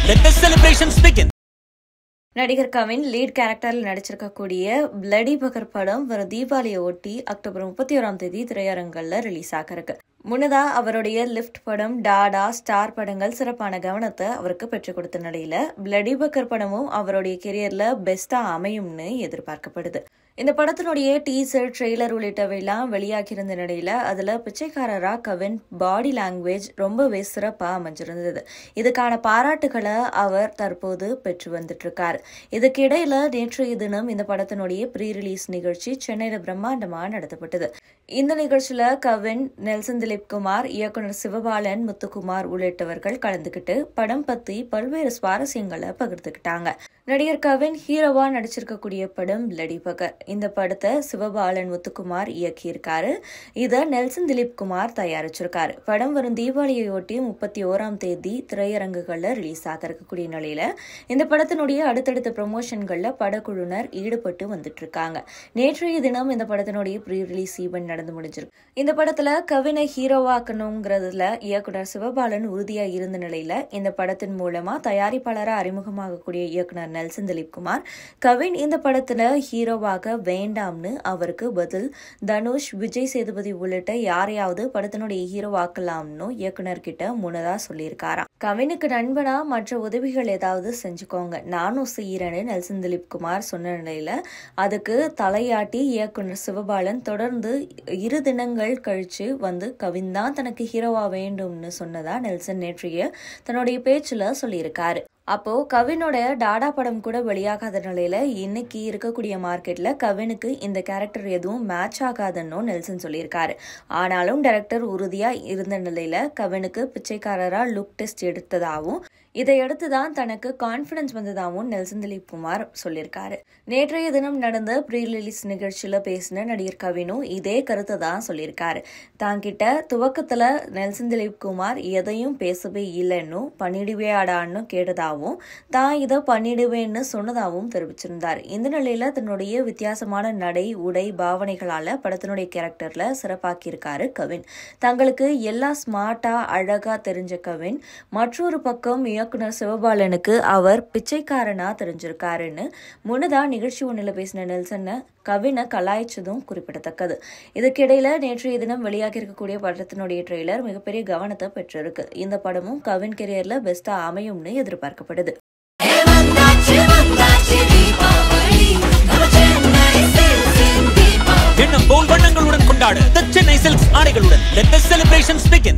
Let the celebrations begin. நடிகர் Kavin lead கேரக்டரில் நடிச்சிருக்கக்கூடிய bloody பகர் படம் வரும் தீபாவளியை ஒட்டி அக்டோபர் முப்பத்தி ஓராம் தேதி திரையரங்கல்ல ரிலீஸ் ஆக இருக்கு முன்னதா அவருடைய லிஃப்ட் படம் டாடா ஸ்டார் படங்கள் சிறப்பான கவனத்தை அவருக்கு பெற்றுக் கொடுத்த நிலையில பிளடி பக்கர் படமும் அவருடைய கெரியர்ல பெஸ்டா அமையும்னு எதிர்பார்க்கப்படுது இந்த படத்தினுடைய டீசர் ட்ரெய்லர் உள்ளிட்டவையெல்லாம் வெளியாகியிருந்த நிலையில அதுல பிச்சைக்காரரா கவின் பாடி லாங்குவேஜ் ரொம்பவே சிறப்பா அமைஞ்சிருந்தது இதுக்கான பாராட்டுகளை அவர் தற்போது பெற்று வந்துட்டு இருக்காரு இதுக்கு இடையில நேற்றைய தினம் இந்த படத்தினுடைய ப்ரீ ரிலீஸ் நிகழ்ச்சி சென்னையில பிரம்மாண்டமா நடத்தப்பட்டது இந்த நிகழ்ச்சியில கவின் நெல்சன் திலீப் குமார் இயக்குனர் சிவபாலன் முத்துக்குமார் உள்ளிட்டவர்கள் கலந்துக்கிட்டு படம் பத்தி பல்வேறு சுவாரஸ்யங்களை பகிர்ந்துக்கிட்டாங்க நடிகர் கவின் ஹீரோவா நடிச்சிருக்கக்கூடிய படம் பிளடி பகர் இந்த படத்தை சிவபாலன் முத்துக்குமார் இயக்கியிருக்காரு இதை நெல்சன் திலீப் குமார் தயாரிச்சிருக்காரு படம் வரும் தீபாவளியையொட்டி முப்பத்தி ஓராம் தேதி திரையரங்குகள்ல ரிலீஸ் ஆக இருக்கக்கூடிய நிலையில இந்த படத்தினுடைய அடுத்தடுத்த ப்ரொமோஷன்கள்ல படக்குழுவினர் ஈடுபட்டு வந்துட்டு இருக்காங்க நேற்றைய தினம் இந்த படத்தினுடைய ப்ரீ ரிலீஸ் ஈவெண்ட் நடந்து முடிஞ்சிருக்கு இந்த படத்துல கவினை ஹீரோவாக்கணுங்கிறதுல இயக்குனர் சிவபாலன் உறுதியா இருந்த நிலையில இந்த படத்தின் மூலமா தயாரிப்பாளரா அறிமுகமாகக்கூடிய இயக்குனர் நெல்சன் திலீப் குமார் கவின் இந்த படத்துல ஹீரோவாக வேண்டாம்னு அவருக்கு பதில் தனுஷ் விஜய் சேதுபதி உள்ளிட்ட யாரையாவது படத்தினுடைய ஹீரோவாக்கலாம்னு இயக்குனர் கிட்ட முன்னதா சொல்லியிருக்காராம் கவினுக்கு நண்பனா மற்ற உதவிகள் ஏதாவது செஞ்சுக்கோங்க நானும் செய்யறேன்னு நெல்சன் திலீப் குமார் சொன்ன நிலையில அதுக்கு தலையாட்டி இயக்குனர் சிவபாலன் தொடர்ந்து இரு தினங்கள் கழிச்சு வந்து கவின் தான் தனக்கு ஹீரோவா வேண்டும்னு சொன்னதா நெல்சன் நேற்றைய தன்னுடைய பேச்சுல சொல்லியிருக்காரு அப்போ கவினோட டாடா படம் கூட வெளியாகாத நிலையில இன்னைக்கு இருக்கக்கூடிய மார்க்கெட்ல கவினுக்கு இந்த கேரக்டர் எதுவும் மேட்ச் ஆகாதுன்னு நெல்சன் சொல்லியிருக்காரு ஆனாலும் டைரக்டர் உறுதியா இருந்த நிலையில கவினுக்கு பிச்சைக்காரரா லுக் டெஸ்ட் எடுத்ததாகவும் இதையடுத்து தான் தனக்கு கான்ஃபிடன்ஸ் வந்ததாகவும் நெல்சன் திலீப் குமார் சொல்லியிருக்காரு நேற்றைய தினம் நடந்த ப்ரீ ரிலீஸ் நிகழ்ச்சியில பேசின நடிகர் கவினும் இதே கருத்தை தான் சொல்லியிருக்காரு தாங்கிட்ட துவக்கத்துல நெல்சன் திலீப் குமார் எதையும் பேசவே இல்லைன்னு பண்ணிடுவேடான்னு கேட்டதாகவும் தான் இதை பண்ணிடுவேன்னு சொன்னதாகவும் தெரிவிச்சிருந்தார் இந்த நிலையில தன்னுடைய வித்தியாசமான நடை உடை பாவனைகளால படத்தினுடைய கேரக்டர்ல சிறப்பாக்கியிருக்காரு கவின் தங்களுக்கு எல்லாம் ஸ்மார்ட்டா அழகா தெரிஞ்ச கவின் மற்றொரு பக்கம் இயக்குனர் சிவபாலனுக்கு அவர் பிச்சைக்காரனா தெரிஞ்சிருக்காருன்னு முன்னதா நிகழ்ச்சி ஒன்றில் பேசின நெல்சனை கவினை கலாய்ச்சதும் குறிப்பிடத்தக்கது இதுக்கிடையில நேற்றைய தினம் வெளியாகி இருக்கக்கூடிய படத்தினுடைய ட்ரெய்லர் மிகப்பெரிய கவனத்தை பெற்றிருக்கு இந்த படமும் கவின் கெரியர்ல பெஸ்டா அமையும்னு எதிர்பார்க்கப்படுது எண்ணம் போல் வண்ணங்களுடன் கொண்டாட The Chennai Silks ஆடைகளுடன் Let the celebrations begin.